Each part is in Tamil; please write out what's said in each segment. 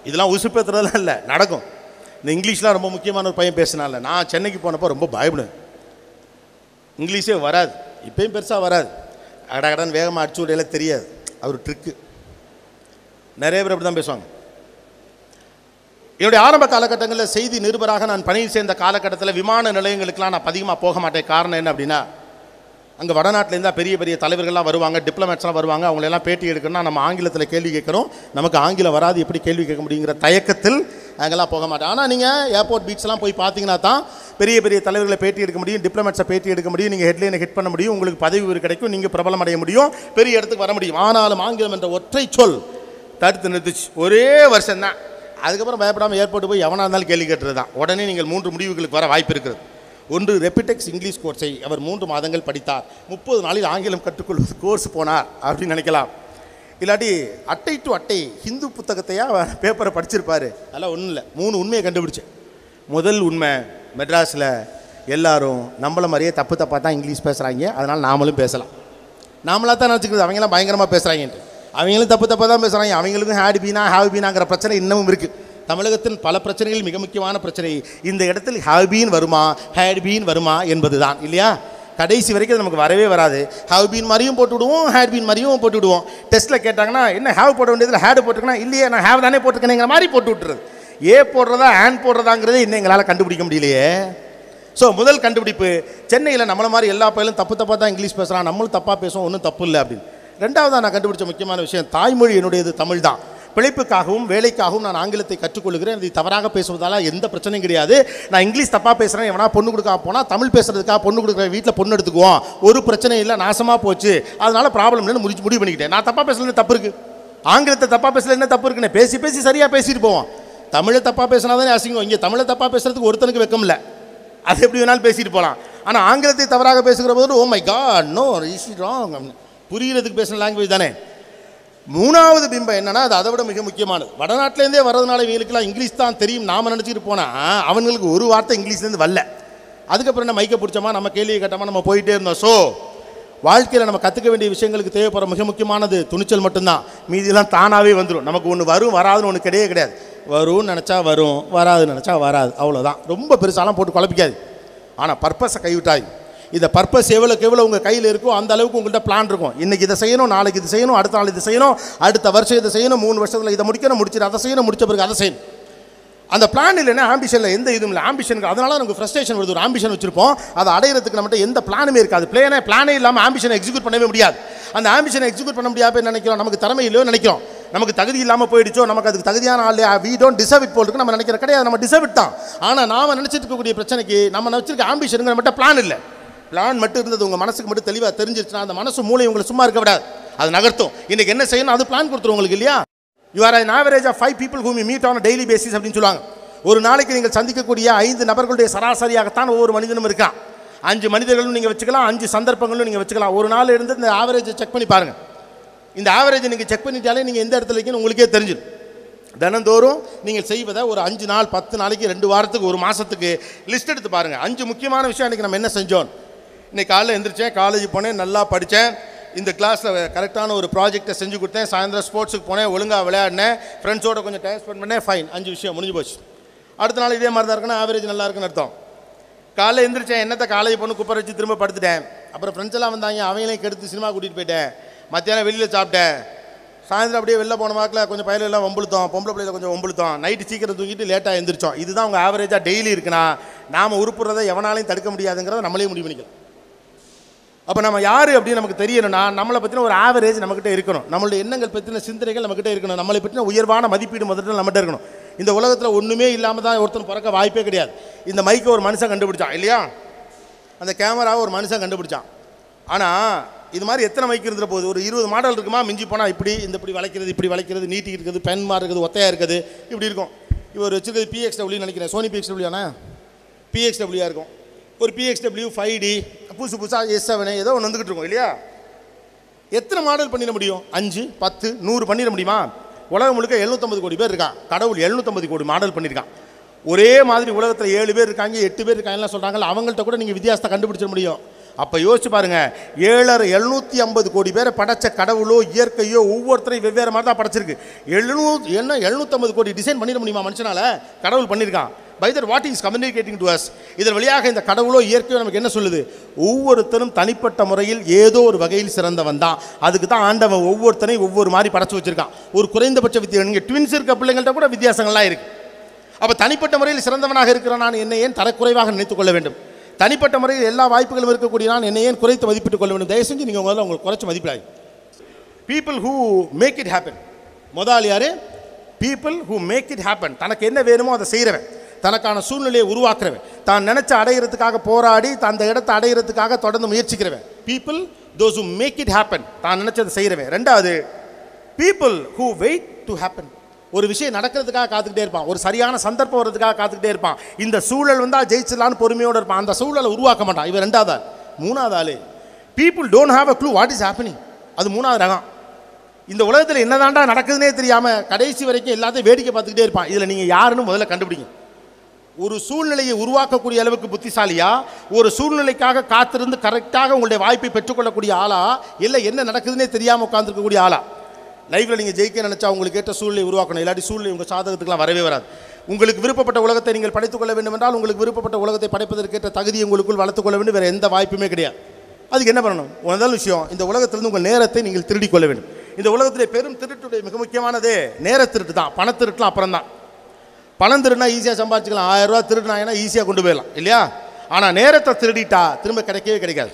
இதெல்லாம் உசுப்பேத்துறதுலாம் இல்லை நடக்கும் இந்த இங்கிலீஷ்லாம் ரொம்ப முக்கியமான ஒரு பையன் பேசினால நான் சென்னைக்கு போனப்போ ரொம்ப பயப்படுவேன் இங்கிலீஷே வராது இப்பயும் பெருசாக வராது கடகடன் வேகமாக அடிச்சு விடையில தெரியாது அவர் ட்ரிக்கு நிறைய பேர் அப்படி தான் பேசுவாங்க என்னுடைய ஆரம்ப காலகட்டங்களில் செய்தி நிருபராக நான் பணியில் சேர்ந்த காலகட்டத்தில் விமான நிலையங்களுக்கெல்லாம் நான் அதிகமாக போக மாட்டேன் காரணம் என்ன அப்படின்னா அங்கே வடநாட்டிலேருந்தா பெரிய பெரிய தலைவர்கள்லாம் வருவாங்க டிப்ளமேட்ஸ்லாம் வருவாங்க அவங்களெல்லாம் பேட்டி எடுக்கணும்னா நம்ம ஆங்கிலத்தில் கேள்வி கேட்குறோம் நமக்கு ஆங்கிலம் வராது எப்படி கேள்வி கேட்க முடியுங்கிற தயக்கத்தில் அங்கெல்லாம் போக மாட்டேன் ஆனால் நீங்கள் ஏர்போர்ட் பீச்லாம் போய் பார்த்தீங்கன்னா தான் பெரிய பெரிய தலைவர்களை பேட்டி எடுக்க முடியும் டிப்ளமேட்ஸை பேட்டி எடுக்க முடியும் நீங்கள் ஹெட்லைனை ஹிட் பண்ண முடியும் உங்களுக்கு பதவி உயர்வு கிடைக்கும் நீங்கள் பிரபலம் அடைய முடியும் பெரிய இடத்துக்கு வர முடியும் ஆனாலும் ஆங்கிலம் என்ற ஒற்றை சொல் தடுத்து நிறுத்துச்சு ஒரே வருஷம் தான் அதுக்கப்புறம் பயப்படாமல் ஏர்போர்ட் போய் எவனாக இருந்தாலும் கேள்வி கேட்டுறது தான் உடனே நீங்கள் மூன்று முடிவுகளுக்கு வர வாய்ப்பு இருக்கிறது ஒன்று ரெப்பிடெக்ஸ் இங்கிலீஷ் கோர்ஸை அவர் மூன்று மாதங்கள் படித்தார் முப்பது நாளில் ஆங்கிலம் கற்றுக்கொள்வது கோர்ஸ் போனார் அப்படின்னு நினைக்கலாம் இல்லாட்டி அட்டை டு அட்டை ஹிந்து புத்தகத்தையா பேப்பரை படிச்சிருப்பாரு அதெல்லாம் ஒன்றும் இல்லை மூணு உண்மையை கண்டுபிடிச்சேன் முதல் உண்மை மெட்ராஸில் எல்லாரும் நம்மள மாதிரியே தப்பு தப்பாக தான் இங்கிலீஷ் பேசுகிறாங்க அதனால் நாமளும் பேசலாம் நாமளாக தான் நினச்சிக்கிறது அவங்களாம் பயங்கரமாக பேசுகிறாங்கன்ட்டு அவங்களும் தப்பு தப்பாக தான் பேசுகிறாங்க அவங்களுக்கும் ஹேட் பீனா ஹாவ் பீனாங்கிற பிரச்சனை இன்னமும் இருக்குது தமிழகத்தின் பல பிரச்சனைகள் மிக முக்கியமான பிரச்சனை இந்த இடத்தில் ஹாவ் பீன் வருமா ஹேட் பீன் வருமா என்பது தான் இல்லையா கடைசி வரைக்கும் அது நமக்கு வரவே வராது ஹாவ் பீன் மாதிரியும் போட்டு விடுவோம் ஹேட் பீன் மாதிரியும் போட்டு விடுவோம் டெஸ்ட்டில் கேட்டாங்கன்னா என்ன ஹேவ் போட வேண்டியதில் ஹேடு போட்டுக்கனா இல்லையே நான் ஹேவ் தானே போட்டுக்கணுங்கிற மாதிரி போட்டு விட்டுறது ஏ போடுறதா ஹேண்ட் போடுறதாங்கிறதே இன்னும் எங்களால் கண்டுபிடிக்க முடியலையே ஸோ முதல் கண்டுபிடிப்பு சென்னையில் நம்மள மாதிரி எல்லா பயிலும் தப்பு தப்பாக தான் இங்கிலீஷ் பேசுகிறான் நம்மளும் தப்பாக பேசுவோம் ஒன்றும் தப்பு இல்லை அப்படின்னு ரெண்டாவதாக நான் கண்டுபிடிச்ச முக்கியமான விஷயம் தாய்மொழி என்னுடையது தமிழ் தான் பிழைப்புக்காகவும் வேலைக்காகவும் நான் ஆங்கிலத்தை கற்றுக்கொள்கிறேன் இது தவறாக பேசுவதால எந்த பிரச்சனையும் கிடையாது நான் இங்கிலீஷ் தப்பாக பேசுகிறேன் எவனா பொண்ணு கொடுக்க போனால் தமிழ் பேசுறதுக்காக பொண்ணு கொடுக்குற வீட்டில் பொண்ணு எடுத்துக்குவோம் ஒரு பிரச்சனை இல்லை நாசமாக போச்சு அதனால ப்ராப்ளம் இல்லைன்னு முடிச்சு முடிவு பண்ணிக்கிட்டேன் நான் தப்பாக பேசலன்னு தப்பு இருக்குது ஆங்கிலத்தை தப்பாக பேசல என்ன தப்பு இருக்குன்னு பேசி பேசி சரியாக பேசிட்டு போவோம் தமிழை தப்பாக பேசினா தானே அசிங்கம் இங்கே தமிழை தப்பாக பேசுறதுக்கு ஒருத்தனுக்கு வெக்கம் இல்லை அது எப்படி வேணாலும் பேசிட்டு போகலாம் ஆனால் ஆங்கிலத்தை தவறாக பேசுகிற போது oh my God no is wrong புரிகிறதுக்கு பேசுகிற லாங்குவேஜ் தானே மூணாவது பிம்பம் என்னன்னா அது அதை விட மிக முக்கியமானது வடநாட்டிலேருந்தே வரதுனால இவங்களுக்குலாம் இங்கிலீஷ் தான் தெரியும் நாம நினச்சிட்டு போனால் அவங்களுக்கு ஒரு வார்த்தை இங்கிலீஷ்லேருந்து வரல அதுக்கப்புறம் என்ன மைக்க பிடிச்சோமா நம்ம கேள்வி கேட்டோமா நம்ம போயிட்டே இருந்தோம் ஸோ வாழ்க்கையில் நம்ம கற்றுக்க வேண்டிய விஷயங்களுக்கு தேவைப்படுற மிக முக்கியமானது துணிச்சல் மட்டும்தான் மீதியெல்லாம் தானாகவே வந்துடும் நமக்கு ஒன்று வரும் வராதுன்னு ஒன்று கிடையவே கிடையாது வரும்னு நினச்சா வரும் வராதுன்னு நினச்சா வராது அவ்வளோதான் ரொம்ப பெருசாலாம் போட்டு குழப்பிக்காது ஆனால் பர்பஸை கைவிட்டாய் இந்த பர்பஸ் எவ்வளோக்கு எவ்வளோ உங்கள் கையில் இருக்கோ அந்த அளவுக்கு உங்கள்கிட்ட பிளான் இருக்கும் இன்றைக்கி இதை செய்யணும் நாளைக்கு இது செய்யணும் அடுத்த நாள் இது செய்யணும் அடுத்த வருஷம் இதை செய்யணும் மூணு வருஷத்தில் இதை முடிக்கணும் முடிச்சிட்டு அதை செய்யணும் முடிச்ச பிறகு அதை செய்யணும் அந்த பிளான் இல்லைன்னா ஆம்பிஷனில் எந்த இதுவும் இல்லை ஆம்பிஷனுக்கு அதனால நமக்கு ஃப்ரஸ்ட்ரேஷன் வருது ஒரு ஆம்பிஷன் வச்சிருப்போம் அதை அடையிறதுக்கு நம்மகிட்ட எந்த பிளானுமே இருக்காது பிளேனே பிளானே இல்லாமல் ஆம்பிஷனை எக்ஸிக்யூட் பண்ணவே முடியாது அந்த ஆம்பிஷனை எக்ஸிக்யூட் பண்ண முடியாத நினைக்கிறோம் நமக்கு திறமை இல்லையோ நினைக்கிறோம் நமக்கு தகுதி இல்லாமல் போயிடுச்சோ நமக்கு அதுக்கு தகுதியான ஆள் வி டோன்ட் டிசர்வ் இட் போல் இருக்கு நம்ம நினைக்கிற கிடையாது நம்ம டிசர்வ் தான் ஆனால் நாம நினச்சிட்டு இருக்கக்கூடிய பிரச்சனைக்கு நம்ம நினச்சிருக்க ஆம்பிஷனுங்க நம்மகிட்ட பிளான் இல்லை பிளான் மட்டும் இருந்தது உங்கள் மனசுக்கு மட்டும் தெளிவாக தெரிஞ்சிருச்சுன்னா அந்த மனசு மூளை உங்களை சும்மா இருக்க விடாது அது நகர்த்தும் இன்னைக்கு என்ன செய்யணும் அது பிளான் கொடுத்துரும் உங்களுக்கு இல்லையா you are an average of five people whom you meet on a daily basis அப்படின்னு சொல்லுவாங்க ஒரு நாளைக்கு நீங்கள் சந்திக்கக்கூடிய ஐந்து நபர்களுடைய சராசரியாகத்தான் ஒவ்வொரு மனிதனும் இருக்கான் அஞ்சு மனிதர்களும் நீங்கள் வச்சுக்கலாம் அஞ்சு சந்தர்ப்பங்களும் நீங்கள் வச்சுக்கலாம் ஒரு நாள் இருந்து இந்த ஆவரேஜை செக் பண்ணி பாருங்கள் இந்த ஆவரேஜை நீங்கள் செக் பண்ணிட்டாலே நீங்கள் எந்த இடத்துல இருக்கீங்கன்னு உங்களுக்கே தெரிஞ்சிடும் தினந்தோறும் நீங்கள் செய்வதை ஒரு அஞ்சு நாள் பத்து நாளைக்கு ரெண்டு வாரத்துக்கு ஒரு மாதத்துக்கு லிஸ்ட் எடுத்து பாருங்கள் அஞ்சு முக்கியமான விஷயம் இன்றைக்கி நம்ம என்ன செஞ்சோம் இன்னைக்கு காலைல எந்திரிச்சேன் காலேஜ் போனேன் நல்லா படித்தேன் இந்த கிளாஸில் கரெக்டான ஒரு ப்ராஜெக்டை செஞ்சு கொடுத்தேன் சாயந்தரம் ஸ்போர்ட்ஸுக்கு போனேன் ஒழுங்காக விளையாடினேன் ஃப்ரெண்ட்ஸோட கொஞ்சம் டைம் ஸ்பெண்ட் பண்ணேன் ஃபைன் அஞ்சு விஷயம் முடிஞ்சு போச்சு அடுத்த நாள் இதே மாதிரி தான் இருக்குன்னா ஆவரேஜ் நல்லா இருக்குன்னு அர்த்தம் காலைல எந்திரிச்சேன் என்னத்தை காலேஜ் பொண்ணு குப்பரை வச்சு திரும்ப படுத்துட்டேன் அப்புறம் ஃப்ரெண்ட்ஸ் எல்லாம் வந்தாங்க அவங்களையும் கெடுத்து சினிமா கூட்டிகிட்டு போயிட்டேன் மத்தியானம் வெளியில் சாப்பிட்டேன் சாயந்தரம் அப்படியே வெளில போன வாக்கில் கொஞ்சம் பயில எல்லாம் ஒம்புழுத்தோம் பொம்பளை பிள்ளைல கொஞ்சம் ஒம்புழுத்தோம் நைட்டு சீக்கிரம் தூங்கிட்டு லேட்டாக எந்திரிச்சோம் இதுதான் உங்கள் ஆவரேஜாக டெய்லி இருக்குன்னா நாம் உருப்புறதை எவனாலையும் தடுக்க முடியாதுங்கிறத நம்மளே முடிவு பண்ணிக்கலாம் அப்போ நம்ம யார் அப்படின்னு நமக்கு தெரியணும்னா நம்மளை பற்றின ஒரு ஆவரேஜ் நம்மக்கிட்ட இருக்கணும் நம்மளுடைய எண்ணங்கள் பற்றின சிந்தனைகள் நம்மக்கிட்ட இருக்கணும் நம்மளை பற்றின உயர்வான மதிப்பீடு முதல்ல நம்மகிட்ட இருக்கணும் இந்த உலகத்தில் ஒன்றுமே இல்லாமல் தான் ஒருத்தன் பிறக்க வாய்ப்பே கிடையாது இந்த மைக்கை ஒரு மனுஷன் கண்டுபிடிச்சான் இல்லையா அந்த கேமராவை ஒரு மனுஷன் கண்டுபிடிச்சான் ஆனால் இது மாதிரி எத்தனை மைக் இருந்துற போகுது ஒரு இருபது மாடல் இருக்குமா மிஞ்சி போனால் இப்படி இந்த இப்படி வளைக்கிறது இப்படி வளைக்கிறது நீட்டி இருக்குது பென் மாதிரி இருக்குது ஒத்தையாக இருக்குது இப்படி இருக்கும் இவர் வச்சுருக்கிறது பிஎக்ஸ்டபிள்யூ நினைக்கிறேன் சோனி பிஎக்ஸ்டபிள்யூ ஆனா பிஎக்ஸ்டபிள்யூவாக இருக்கும் ஒரு பிஎக்ஸ்டபிள்யூ ஃபைவ் டி புதுசு புதுசாக எஸ் செவனு ஏதோ ஒன்று வந்துக்கிட்டு இருக்கும் இல்லையா எத்தனை மாடல் பண்ணிட முடியும் அஞ்சு பத்து நூறு பண்ணிட முடியுமா உலகம் முழுக்க எழுநூத்தம்பது கோடி பேர் இருக்கான் கடவுள் எழுநூத்தம்பது கோடி மாடல் பண்ணியிருக்கான் ஒரே மாதிரி உலகத்தில் ஏழு பேர் இருக்காங்க எட்டு பேர் இருக்காங்கலாம் சொல்கிறாங்கல்ல அவங்கள்ட்ட கூட நீங்கள் வித்தியாசத்தை கண்டுபிடிச்சிட முடியும் அப்போ யோசிச்சு பாருங்க ஏழரை எழுநூற்றி ஐம்பது கோடி பேரை படைச்ச கடவுளோ இயற்கையோ ஒவ்வொருத்தரையும் வெவ்வேறு மாதிரி தான் படைச்சிருக்கு எழுநூ என்ன எழுநூற்றம்பது கோடி டிசைன் பண்ணிட முடியுமா மனுஷனால கடவுள் பண்ணியிருக்கான் by that what is communicating to us இதன் வழியாக இந்த கடவுளோ இயற்கையோ நமக்கு என்ன சொல்லுது ஒவ்வொருத்தரும் தனிப்பட்ட முறையில் ஏதோ ஒரு வகையில் சிறந்தவன் தான் அதுக்கு தான் ஆண்டவன் ஒவ்வொருத்தனையும் ஒவ்வொரு மாதிரி படைச்சு வச்சிருக்கான் ஒரு குறைந்தபட்ச வித்தியா நீங்கள் ட்வின்ஸ் இருக்க பிள்ளைங்கள்ட்ட கூட வித்தியாசங்கள்லாம் இருக்கு அப்போ தனிப்பட்ட முறையில் சிறந்தவனாக இருக்கிற நான் என்னை ஏன் தரக்குறைவாக நினைத்துக் கொள்ள வேண்டும் தனிப்பட்ட முறையில் எல்லா வாய்ப்புகளும் இருக்கக்கூடிய நான் என்னை ஏன் குறைத்து மதிப்பிட்டுக் கொள்ள வேண்டும் தயவு செஞ்சு நீங்கள் முதல்ல உங்களுக்கு குறைச்சி மதிப்பிடாது people who make it happen முதல் யாரு people who make it happen தனக்கு என்ன வேணுமோ அதை செய்கிறவன் தனக்கான சூழ்நிலையை உருவாக்குறவன் தான் நினைச்ச அடையிறதுக்காக போராடி தான் அந்த இடத்தை அடையிறதுக்காக தொடர்ந்து முயற்சிக்கிறவன் people those who make it happen தான் நினைச்சதை செய்கிறவன் ரெண்டாவது people who wait to happen ஒரு விஷயம் நடக்கிறதுக்காக காத்துக்கிட்டே இருப்பான் ஒரு சரியான சந்தர்ப்பம் வர்றதுக்காக காத்துக்கிட்டே இருப்பான் இந்த சூழல் வந்தால் ஜெயிச்சிடலான்னு பொறுமையோடு இருப்பான் அந்த சூழலை உருவாக்க மாட்டான் இவன் ரெண்டாவது ஆள் மூணாவது ஆள் people don't have a clue what is happening அது மூணாவது ரகம் இந்த உலகத்தில் என்னதாண்டா நடக்குதுன்னே தெரியாமல் கடைசி வரைக்கும் எல்லாத்தையும் வேடிக்கை பார்த்துக்கிட்டே இருப்பான் இதில் நீங்கள் யாருன்னு முதல்ல கண்டுபிடிங்க ஒரு சூழ்நிலையை உருவாக்கக்கூடிய அளவுக்கு புத்திசாலியா ஒரு சூழ்நிலைக்காக காத்திருந்து கரெக்டாக உங்களுடைய வாய்ப்பை பெற்றுக்கொள்ளக்கூடிய ஆளா இல்லை என்ன நடக்குதுன்னே தெரியாமல் உட்காந்துருக்கக்கூடிய ஆளா லைஃப்பில் நீங்கள் ஜெயிக்க நினச்சா உங்களுக்கு ஏற்ற சூழ்நிலை உருவாக்கணும் இல்லாட்டி சூழ்நிலை உங்கள் சாதகத்துக்குலாம் வரவே வராது உங்களுக்கு விருப்பப்பட்ட உலகத்தை நீங்கள் படைத்துக் கொள்ள வேண்டும் என்றால் உங்களுக்கு விருப்பப்பட்ட உலகத்தை படைப்பதற்கேற்ற தகுதி உங்களுக்குள் வளர்த்துக் கொள்ள வேண்டும் வேறு எந்த வாய்ப்புமே கிடையாது அதுக்கு என்ன பண்ணணும் முதல் விஷயம் இந்த உலகத்திலிருந்து உங்கள் நேரத்தை நீங்கள் திருடிக் கொள்ள வேண்டும் இந்த உலகத்திலே பெரும் திருட்டுடைய மிக முக்கியமானதே நேர திருட்டு தான் பண திருட்டுலாம் அப்புறம் தான் பணம் திருடினா ஈஸியாக சம்பாதிச்சுக்கலாம் ஆயிரம் ரூபா திருடினாங்கன்னா ஈஸியாக கொண்டு போயிடலாம் இல்லையா ஆனால் நேரத்தை திருடிட்டா திரும்ப கிடைக்கவே கிடைக்காது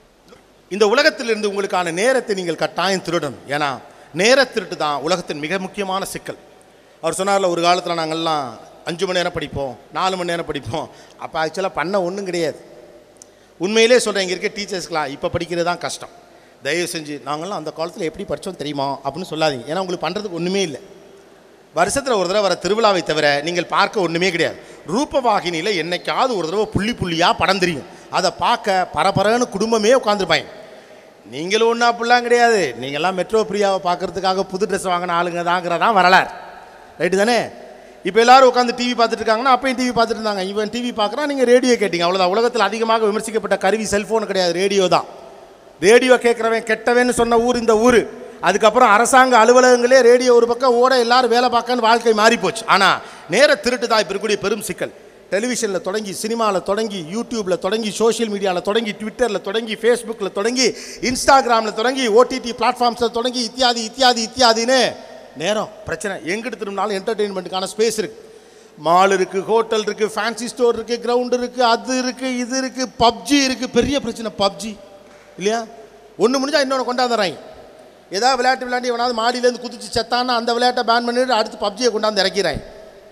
இந்த உலகத்திலிருந்து உங்களுக்கான நேரத்தை நீங்கள் கட்டாயம் திருடணும் ஏன்னா நேர திருட்டு தான் உலகத்தின் மிக முக்கியமான சிக்கல் அவர் சொன்னார்ல ஒரு காலத்தில் நாங்கள்லாம் அஞ்சு மணி நேரம் படிப்போம் நாலு மணி நேரம் படிப்போம் அப்போ ஆக்சுவலாக பண்ண ஒன்றும் கிடையாது உண்மையிலே சொல்கிறேன் இங்கே இருக்க டீச்சர்ஸ்க்கெலாம் இப்போ படிக்கிறது தான் கஷ்டம் தயவு செஞ்சு நாங்கள்லாம் அந்த காலத்தில் எப்படி படித்தோம் தெரியுமா அப்படின்னு சொல்லாதீங்க ஏன்னா உங்களுக்கு பண்ணுறதுக்கு ஒன்றுமே இல்லை வருஷத்தில் ஒரு தடவை வர திருவிழாவை தவிர நீங்கள் பார்க்க ஒன்றுமே கிடையாது ரூபவாகினியில் என்னைக்காவது ஒரு தடவை புள்ளி புள்ளியாக படம் தெரியும் அதை பார்க்க பரபரன்னு குடும்பமே உட்காந்துருப்பாங்க நீங்களும் ஒன்றா அப்படிலாம் கிடையாது நீங்கள்லாம் மெட்ரோ பிரியாவை பார்க்கறதுக்காக புது ட்ரெஸ் வாங்கின ஆளுங்க தாங்கிறதான் வரலாறு ரைட்டு தானே இப்போ எல்லாரும் உட்காந்து டிவி பார்த்துட்டு இருக்காங்கன்னா அப்பயும் டிவி பார்த்துட்டு இருந்தாங்க இவன் டிவி பார்க்குறான் நீங்கள் ரேடியோ கேட்டீங்க அவ்வளோதான் உலகத்தில் அதிகமாக விமர்சிக்கப்பட்ட கருவி செல்ஃபோன் கிடையாது ரேடியோ தான் ரேடியோ கேட்குறவன் கெட்டவன்னு சொன்ன ஊர் இந்த ஊர் அதுக்கப்புறம் அரசாங்க அலுவலகங்களே ரேடியோ ஒரு பக்கம் ஓட எல்லாரும் வேலை பார்க்கன்னு வாழ்க்கை மாறி போச்சு ஆனால் நேர திருட்டு தான் இப்போ இருக்கக்கூடிய பெரும் சிக்கல் டெலிவிஷனில் தொடங்கி சினிமாவில் தொடங்கி யூடியூப்பில் தொடங்கி சோஷியல் மீடியாவில் தொடங்கி ட்விட்டரில் தொடங்கி ஃபேஸ்புக்கில் தொடங்கி இன்ஸ்டாகிராமில் தொடங்கி ஓடிடி பிளாட்ஃபார்ம்ஸில் தொடங்கி இத்தியாதி இத்தியாதி இத்தியாதின்னு நேரம் பிரச்சனை எங்கிட்டு திரும்பினாலும் என்டர்டெயின்மெண்ட்டுக்கான ஸ்பேஸ் இருக்குது மால் இருக்குது ஹோட்டல் இருக்குது ஃபேன்சி ஸ்டோர் இருக்குது கிரவுண்ட் இருக்குது அது இருக்குது இது இருக்குது பப்ஜி இருக்குது பெரிய பிரச்சனை பப்ஜி இல்லையா ஒன்று முடிஞ்சால் இன்னொன்று கொண்டாந்துறாங்க ஏதாவது விளையாட்டு விளையாண்டு எவனாவது மாடியிலேருந்து குதிச்சு செத்தான்னா அந்த விளையாட்டை பேன் பண்ணிட்டு அடுத்து பப்ஜியை கொண்டாந்து இறக்கிறாங்க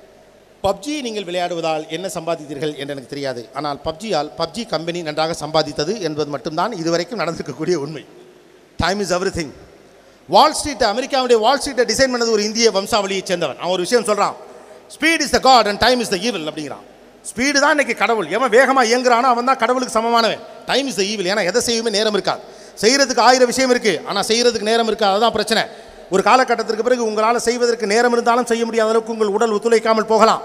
பப்ஜி நீங்கள் விளையாடுவதால் என்ன சம்பாதித்தீர்கள் என்று எனக்கு தெரியாது ஆனால் பப்ஜியால் பப்ஜி கம்பெனி நன்றாக சம்பாதித்தது என்பது மட்டும்தான் இதுவரைக்கும் நடந்திருக்கக்கூடிய உண்மை time is everything Wall Street அமெரிக்காவுடைய வால் ஸ்ட்ரீட்டை டிசைன் பண்ணது ஒரு இந்திய வம்சாவளியைச் சேர்ந்தவன் அவன் ஒரு விஷயம் சொல்கிறான் speed is the god and time is the evil அப்படிங்கிறான் ஸ்பீடு தான் இன்னைக்கு கடவுள் எவன் வேகமாக இயங்குறானோ அவன் தான் கடவுளுக்கு சமமானவன் டைம் இஸ் த ஈவில் ஏன்னா எதை செய்யுமே நேரம் இருக்காது செய்கிறதுக்கு ஆயிரம் விஷயம் இருக்குது ஆனால் செய்கிறதுக்கு நேரம் இருக்காது அதுதான் பிரச்சனை ஒரு காலகட்டத்திற்கு பிறகு உங்களால் செய்வதற்கு நேரம் இருந்தாலும் செய்ய முடியாத அளவுக்கு உங்கள் உடல் ஒத்துழைக்காமல் போகலாம்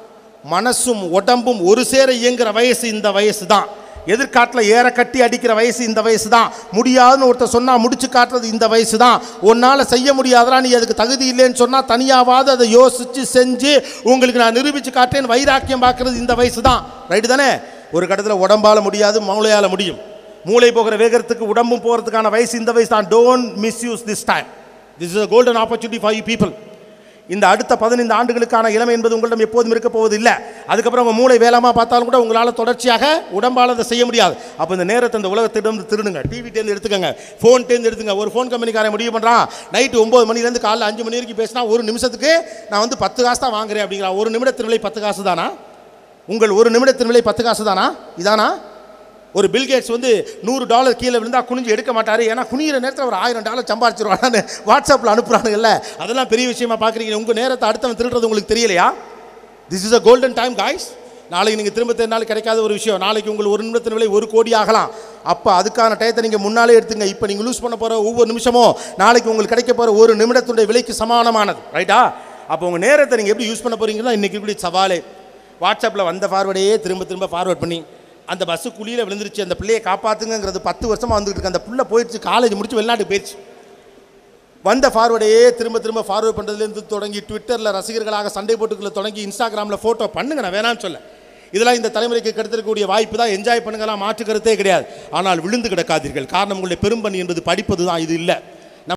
மனசும் உடம்பும் ஒரு சேர இயங்குற வயசு இந்த வயசு தான் எதிர்காட்டில் ஏற கட்டி அடிக்கிற வயசு இந்த வயசு தான் முடியாதுன்னு ஒருத்தர் சொன்னால் முடிச்சு காட்டுறது இந்த வயசு தான் உன்னால் செய்ய முடியாதரா நீ அதுக்கு தகுதி இல்லைன்னு சொன்னால் தனியாவது அதை யோசித்து செஞ்சு உங்களுக்கு நான் நிரூபித்து காட்டேன்னு வைராக்கியம் பார்க்குறது இந்த வயசு தான் ரைட்டு தானே ஒரு கட்டத்தில் உடம்பால் முடியாது மூளையால் முடியும் மூளை போகிற வேகத்துக்கு உடம்பும் போகிறதுக்கான வயசு இந்த வயசு தான் don't misuse this time this is a golden opportunity for you people இந்த அடுத்த பதினைந்து ஆண்டுகளுக்கான இளமை என்பது உங்களிடம் எப்போதும் இருக்க போவது இல்லை அதுக்கப்புறம் உங்கள் மூளை வேலாமா பார்த்தாலும் கூட உங்களால் தொடர்ச்சியாக உடம்பால் அதை செய்ய முடியாது அப்போ இந்த நேரத்தை இந்த உலகத்திடம் திருடுங்க டிவி தேர்ந்து எடுத்துக்கங்க ஃபோன் தேர்ந்து எடுத்துங்க ஒரு ஃபோன் கம்பெனிக்காரன் முடிவு பண்ணுறான் நைட்டு ஒம்பது மணிலேருந்து காலைல அஞ்சு மணி வரைக்கும் பேசினா ஒரு நிமிஷத்துக்கு நான் வந்து பத்து காசு தான் வாங்குறேன் அப்படிங்கிறான் ஒரு நிமிடத்தின் விலை பத்து காசு தானா உங்கள் ஒரு நிமிடத்தின் விலை பத்து காசு தானா இதானா ஒரு பில்கேட்ஸ் வந்து நூறு டாலர் கீழே விழுந்தா குனிஞ்சு எடுக்க மாட்டார் ஏன்னா குனிகிற நேரத்தில் ஒரு ஆயிரம் டாலர் சம்பாரிச்சிருவானு வாட்ஸ்அப்பில் அனுப்புறானுங்கல்ல அதெல்லாம் பெரிய விஷயமா பார்க்குறீங்க உங்கள் நேரத்தை அடுத்தவன் திருடுறது உங்களுக்கு தெரியலையா this is a golden time guys நாளைக்கு நீங்கள் திரும்ப தேடினாலும் கிடைக்காத ஒரு விஷயம் நாளைக்கு உங்களுக்கு ஒரு நிமிடத்தின் விலை ஒரு கோடி ஆகலாம் அப்போ அதுக்கான டயத்தை நீங்கள் முன்னாலே எடுத்துங்க இப்போ நீங்கள் லூஸ் பண்ண போகிற ஒவ்வொரு நிமிஷமும் நாளைக்கு உங்களுக்கு கிடைக்க போகிற ஒரு நிமிடத்துடைய விலைக்கு சமானமானது ரைட்டா அப்போ உங்கள் நேரத்தை நீங்கள் எப்படி யூஸ் பண்ண போகிறீங்கன்னா இன்றைக்கி இப்படி சவாலே வாட்ஸ்அப்பில் வந்த ஃபார்வர்டையே திரும்ப திரும்ப ஃபார்வர்ட் பண்ணி அந்த பஸ்ஸு குழியில் விழுந்துருச்சு அந்த பிள்ளையை காப்பாற்றுங்கிறது பத்து வருஷமாக வந்துட்டு இருக்கு அந்த புள்ள போயிடுச்சு காலேஜ் முடிச்சு வெளிநாட்டுக்கு போயிடுச்சு வந்த ஃபார்வர்டையே திரும்ப திரும்ப ஃபார்வர்ட் பண்ணுறதுலேருந்து தொடங்கி ட்விட்டரில் ரசிகர்களாக சண்டை போட்டுக்களை தொடங்கி இன்ஸ்டாகிராமில் ஃபோட்டோ பண்ணுங்க நான் வேணாம்னு சொல்ல இதெல்லாம் இந்த தலைமுறைக்கு கெடுத்திருக்கக்கூடிய வாய்ப்பு தான் என்ஜாய் பண்ணுங்கலாம் மாற்று கருத்தே கிடையாது ஆனால் விழுந்து கிடக்காதீர்கள் காரணம் உங்களுடைய பெரும்பணி என்பது படிப்பது தான் இது இல்லை